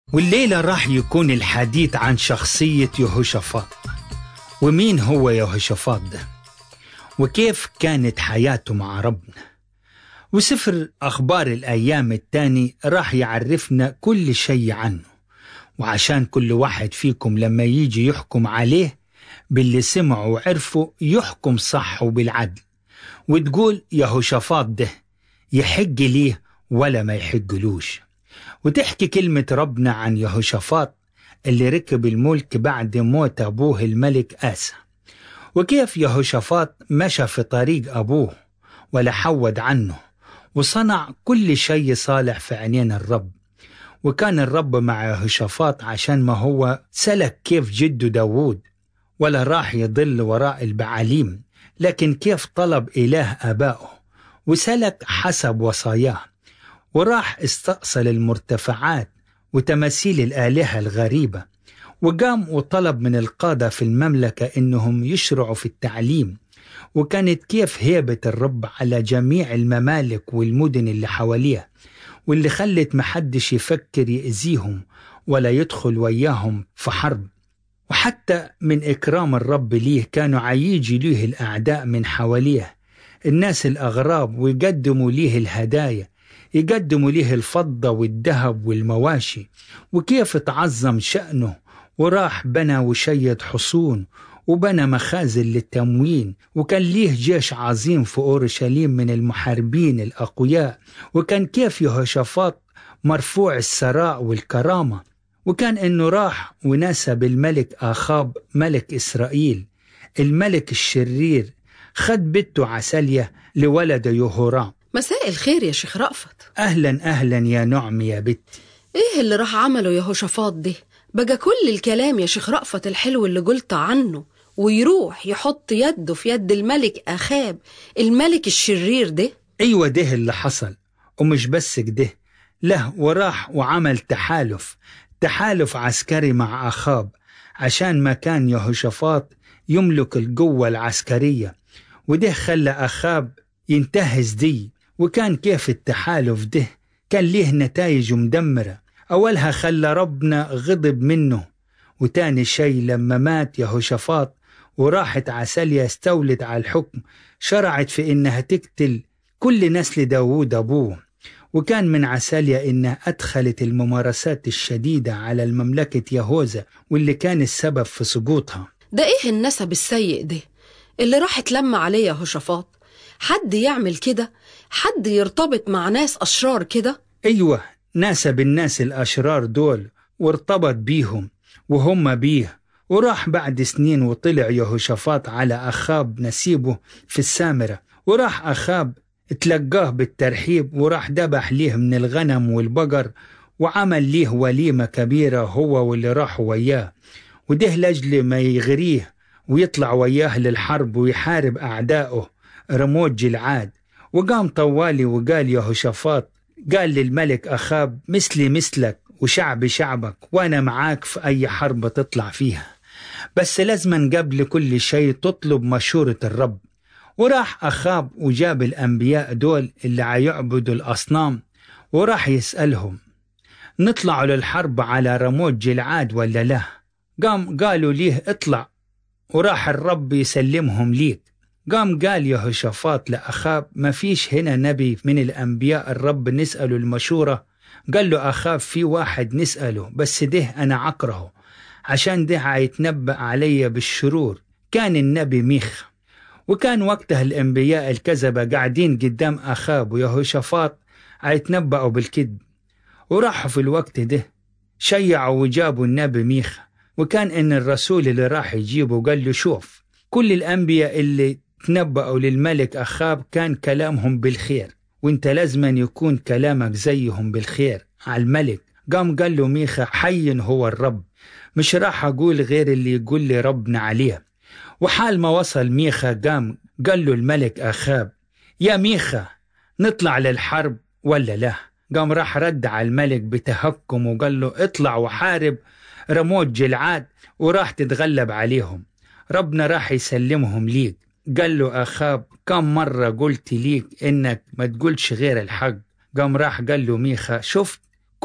والليلة راح يكون الحديث عن شخصية يهوشافاط ومين هو يهوشافاط ده وكيف كانت حياته مع ربنا وسفر أخبار الأيام التاني راح يعرفنا كل شيء عنه وعشان كل واحد فيكم لما يجي يحكم عليه باللي سمعه وعرفه يحكم صح وبالعدل وتقول يهوشافاط ده يحج ليه ولا ما يحجلوش وتحكي كلمة ربنا عن يهوشافاط اللي ركب الملك بعد موت أبوه الملك آسى وكيف يهوشافاط مشى في طريق أبوه ولا حود عنه وصنع كل شيء صالح في عينين الرب وكان الرب مع يهوشافاط عشان ما هو سلك كيف جده داوود ولا راح يضل وراء البعاليم لكن كيف طلب إله آبائه وسلك حسب وصاياه وراح استأصل المرتفعات وتماثيل الآلهة الغريبة وقام وطلب من القادة في المملكة إنهم يشرعوا في التعليم وكانت كيف هيبة الرب على جميع الممالك والمدن اللي حواليها واللي خلت محدش يفكر يأذيهم ولا يدخل وياهم في حرب وحتى من إكرام الرب ليه كانوا عيجي ليه الأعداء من حواليه الناس الأغراب ويقدموا ليه الهدايا يقدموا ليه الفضة والذهب والمواشي وكيف تعظم شأنه وراح بنى وشيد حصون وبنى مخازن للتموين وكان ليه جيش عظيم في أورشليم من المحاربين الأقوياء وكان كيف يهوشافاط مرفوع الثراء والكرامة وكان إنه راح ونسب الملك آخاب ملك إسرائيل الملك الشرير خد بنته عسالية لولد يهورام مساء الخير يا شيخ رأفت أهلا أهلا يا نعم يا بنتي ايه اللي راح عمله يهوشافاط ده بقى كل الكلام يا شيخ رأفت الحلو اللي قلت عنه ويروح يحط يده في يد الملك أخاب الملك الشرير ده أيوة ده اللي حصل ومش بس كده له وراح وعمل تحالف تحالف عسكري مع أخاب عشان ما كان يهوشافاط يملك القوة العسكرية وده خلى أخاب ينتهز دي وكان كيف التحالف ده كان ليه نتائج مدمرة أولها خلى ربنا غضب منه وتاني شيء لما مات يهوشافاط وراحت عساليا استولت على الحكم شرعت في إنها تقتل كل نسل داوود أبوه وكان من عساليا إنها أدخلت الممارسات الشديدة على المملكة يهوذا واللي كان السبب في سقوطها ده ايه النسب السيء ده اللي راح اتلم عليه يهوشافاط حد يعمل كده حد يرتبط مع ناس أشرار كده أيوة ناسب الناس الأشرار دول وارتبط بيهم وهم بيه وراح بعد سنين وطلع يهوشافاط على أخاب نسيبه في السامرة وراح أخاب تلقاه بالترحيب وراح ذبح ليه من الغنم والبقر وعمل ليه وليمة كبيرة هو واللي راحوا وياه وده لأجل ما يغريه ويطلع وياه للحرب ويحارب أعدائه رموت جلعاد وقام طوالي وقال يهوشافاط قال للملك أخاب مثلي مثلك وشعبي شعبك وأنا معاك في أي حرب تطلع فيها بس لازما قبل كل شيء تطلب مشورة الرب وراح أخاب وجاب الأنبياء دول اللي عيعبدوا الأصنام وراح يسألهم نطلع للحرب على رموت جلعاد ولا لا قام قالوا ليه اطلع وراح الرب يسلمهم ليك قام قال يهوشافاط لأخاب ما فيش هنا نبي من الأنبياء الرب نسأله المشورة قال له أخاب في واحد نسأله بس ده أنا عكره عشان ده هيتنبأ علي بالشرور كان النبي ميخا وكان وقتها الأنبياء الكذبة قاعدين قدام أخاب ويهوشافاط هيتنبأوا بالكذب وراحوا في الوقت ده شيعوا وجابوا النبي ميخا وكان إن الرسول اللي راح يجيبه قال له شوف كل الأنبياء اللي تنبأوا للملك أخاب كان كلامهم بالخير وانت لازما يكون كلامك زيهم بالخير على الملك قام قال له ميخا حي هو الرب مش راح أقول غير اللي يقول لي ربنا عليه وحال ما وصل ميخا قام قال له الملك أخاب يا ميخا نطلع للحرب ولا لا قام راح رد على الملك بتهكم وقال له اطلع وحارب رموت جلعاد وراح تتغلب عليهم ربنا راح يسلمهم ليك قال له أخاب كم مرة قلت ليك إنك ما تقولش غير الحق قام راح قال له ميخا شفت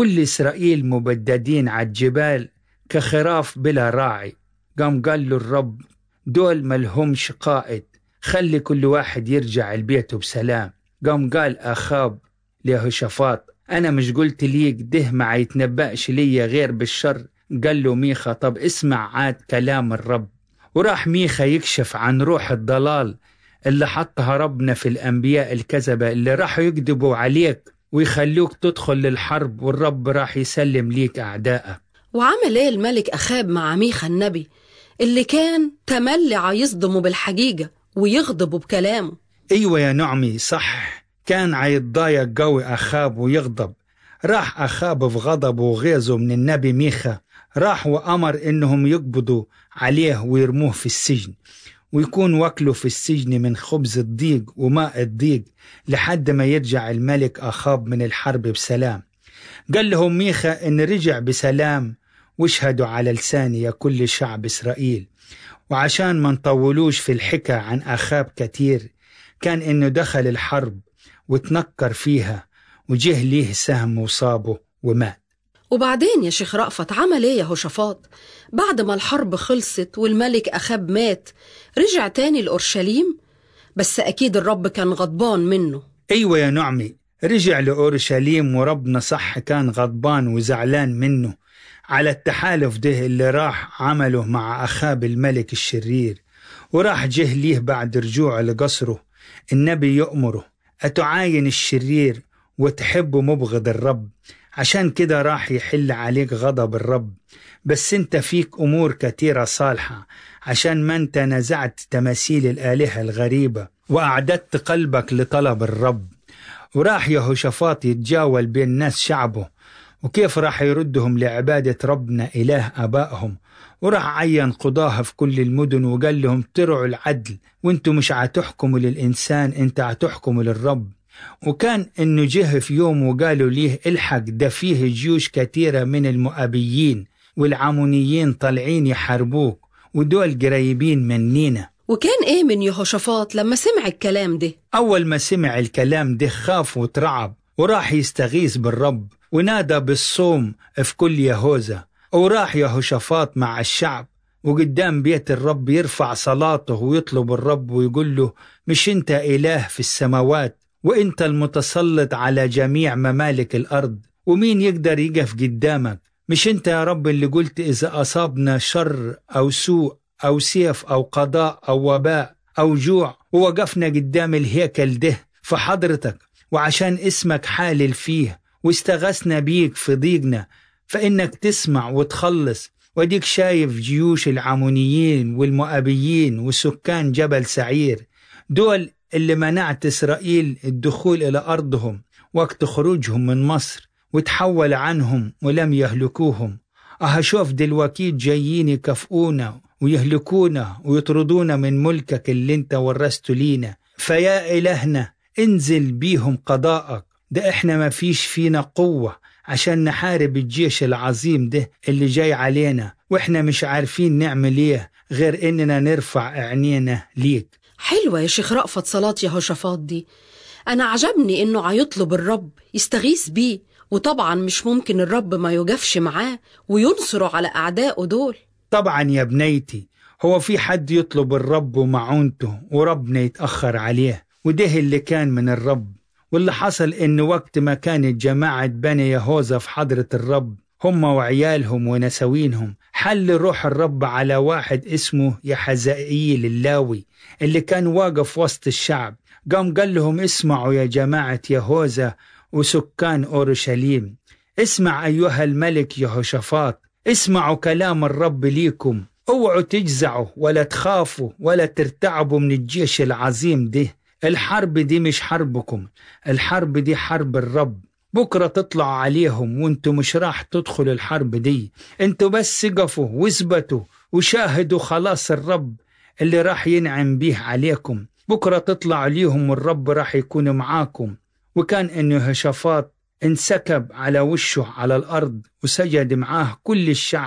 كل إسرائيل مبددين على الجبال كخراف بلا راعي قام قال له الرب دول ملهمش قائد خلي كل واحد يرجع لبيته بسلام قام قال أخاب ليهوشافاط أنا مش قلت ليك ده ما يتنبأش ليا غير بالشر قال له ميخا طب اسمع عاد كلام الرب وراح ميخا يكشف عن روح الضلال اللي حطها ربنا في الأنبياء الكذبة اللي راحوا يكذبوا عليك ويخلوك تدخل للحرب والرب راح يسلم ليك أعدائك وعمل ايه الملك أخاب مع ميخا النبي اللي كان تملي يصدمه بالحقيقة ويغضبه بكلامه أيوة يا نعمي صح كان عيتضايق قوي أخاب ويغضب راح أخاب في غضبه وغيظه من النبي ميخا راح وأمر إنهم يقبضوا عليه ويرموه في السجن ويكون وكله في السجن من خبز الضيق وماء الضيق لحد ما يرجع الملك أخاب من الحرب بسلام قال لهم ميخا إن رجع بسلام واشهدوا على لساني يا كل شعب إسرائيل وعشان ما نطولوش في الحكى عن أخاب كتير كان إنه دخل الحرب وتنكر فيها وجه ليه سهم وصابه ومات وبعدين يا شيخ رأفت عمل ايه يا هوشافاط بعد ما الحرب خلصت والملك أخاب مات رجع تاني لأورشليم بس أكيد الرب كان غضبان منه أيوة يا نعمي رجع لأورشليم وربنا صح كان غضبان وزعلان منه على التحالف ده اللي راح عمله مع أخاب الملك الشرير وراح جه ليه بعد رجوعه لقصره النبي يأمره أتعاين الشرير وتحب مبغض الرب عشان كده راح يحل عليك غضب الرب بس انت فيك أمور كتيرة صالحة عشان ما انت نزعت تماثيل الآلهة الغريبة وأعددت قلبك لطلب الرب وراح يهوشافاط يتجاول بين ناس شعبه وكيف راح يردهم لعبادة ربنا إله آبائهم وراح عين قضاها في كل المدن وقال لهم ترعوا العدل وانتوا مش عتحكموا للإنسان انت عتحكموا للرب وكان انه جه في يوم وقالوا ليه الحق ده فيه جيوش كثيرة من المؤابيين والعمونيين طالعين يحاربوك ودول قريبين منينا وكان ايه من يهوشافاط لما سمع الكلام ده أول ما سمع الكلام ده خاف وترعب وراح يستغيث بالرب ونادى بالصوم في كل يهوذا وراح يهوشافاط مع الشعب وقدام بيت الرب يرفع صلاته ويطلب الرب ويقول له مش انت إله في السماوات وانت المتسلط على جميع ممالك الأرض ومين يقدر يقف قدامك مش انت يا رب اللي قلت إذا أصابنا شر أو سوء أو سيف أو قضاء أو وباء أو جوع ووقفنا قدام الهيكل ده في حضرتك وعشان اسمك حالل فيه واستغثنا بيك في ضيقنا فإنك تسمع وتخلص وديك شايف جيوش العمونيين والمؤابيين وسكان جبل سعير دول اللي منعت إسرائيل الدخول إلى أرضهم وقت خروجهم من مصر وتحول عنهم ولم يهلكوهم أهشوف دلوقتي جايين يكافئونا ويهلكونا ويطردونا من ملكك اللي انت ورثته لينا فيا إلهنا انزل بيهم قضاءك ده احنا ما فيش فينا قوة عشان نحارب الجيش العظيم ده اللي جاي علينا واحنا مش عارفين نعمل ايه غير اننا نرفع عينينا ليك حلوة يا شيخ رأفت صلاة يهوشافاط دي أنا عجبني إنه عيطلب الرب يستغيث بيه وطبعا مش ممكن الرب ما يجافش معاه وينصره على أعدائه دول طبعا يا بنيتي هو في حد يطلب الرب ومعونته وربنا يتأخر عليه وده اللي كان من الرب واللي حصل إن وقت ما كانت جماعة بني يهوذا في حضرة الرب هم وعيالهم ونسوينهم حل روح الرب على واحد اسمه يحزائيل اللاوي اللي كان واقف وسط الشعب قام قال لهم اسمعوا يا جماعة يهوذا وسكان أورشليم اسمع أيها الملك يهوشافاط اسمعوا كلام الرب ليكم اوعوا تجزعوا ولا تخافوا ولا ترتعبوا من الجيش العظيم ده الحرب دي مش حربكم الحرب دي حرب الرب بكرة تطلعوا عليهم وانتوا مش راح تدخلوا الحرب دي انتوا بس قفوا واثبتوا وشاهدوا خلاص الرب اللي راح ينعم بيه عليكم بكرة تطلع عليهم والرب راح يكون معاكم وكان انه هشافاط انسكب على وشه على الأرض وسجد معاه كل الشعب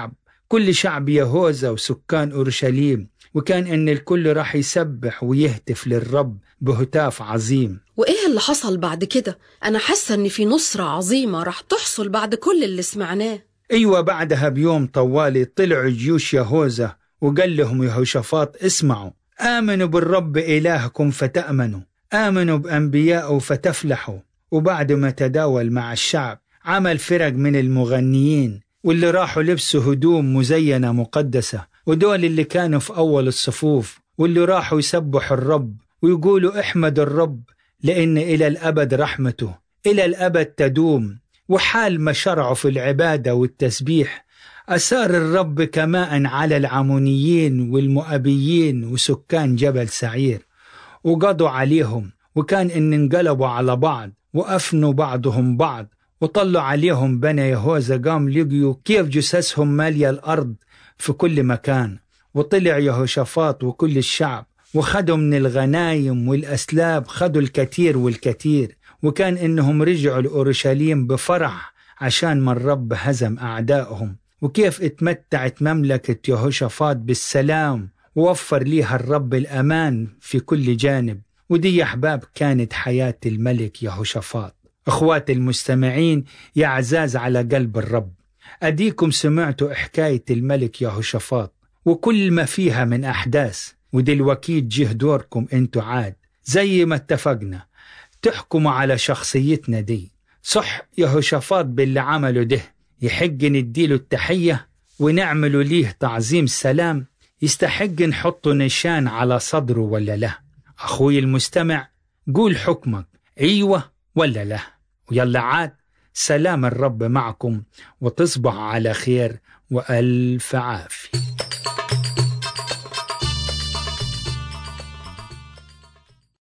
كل شعب يهوذا وسكان أورشليم وكان إن الكل راح يسبح ويهتف للرب بهتاف عظيم وإيه اللي حصل بعد كده؟ أنا حاسة إن في نصرة عظيمة راح تحصل بعد كل اللي سمعناه أيوة بعدها بيوم طوالي طلعوا جيوش يهوذا وقال لهم يهوشافاط اسمعوا آمنوا بالرب إلهكم فتأمنوا آمنوا بأنبيائه فتفلحوا وبعد ما تداول مع الشعب عمل فرق من المغنيين واللي راحوا لبسوا هدوم مزينة مقدسة ودول اللي كانوا في أول الصفوف واللي راحوا يسبحوا الرب ويقولوا احمد الرب لأن إلى الأبد رحمته إلى الأبد تدوم وحال ما شرعوا في العبادة والتسبيح أسار الرب كماء على العمونيين والمؤبيين وسكان جبل سعير وقضوا عليهم وكان إن انقلبوا على بعض وأفنوا بعضهم بعض وطلوا عليهم بني يهوذا قام لقيوا كيف جثثهم مالية الأرض في كل مكان وطلع يهوشافاط وكل الشعب وخدوا من الغنايم والأسلاب خدوا الكثير والكثير وكان إنهم رجعوا لأورشليم بفرح عشان ما الرب هزم أعدائهم وكيف اتمتعت مملكة يهوشافاط بالسلام ووفر ليها الرب الأمان في كل جانب ودي يا أحباب كانت حياة الملك يهوشافاط أخوات المستمعين يا عزاز على قلب الرب أديكم سمعتوا حكاية الملك يهوشافاط وكل ما فيها من أحداث ودلوقتي جه دوركم انتوا عاد زي ما اتفقنا تحكموا على شخصيتنا دي صح يهوشافاط باللي عمله ده يحق نديله التحية ونعمله ليه تعظيم سلام يستحق نحط نشان على صدره ولا لا أخوي المستمع قول حكمك أيوة ولا لا ويلا عاد سلام الرب معكم وتصبح على خير وألف عافية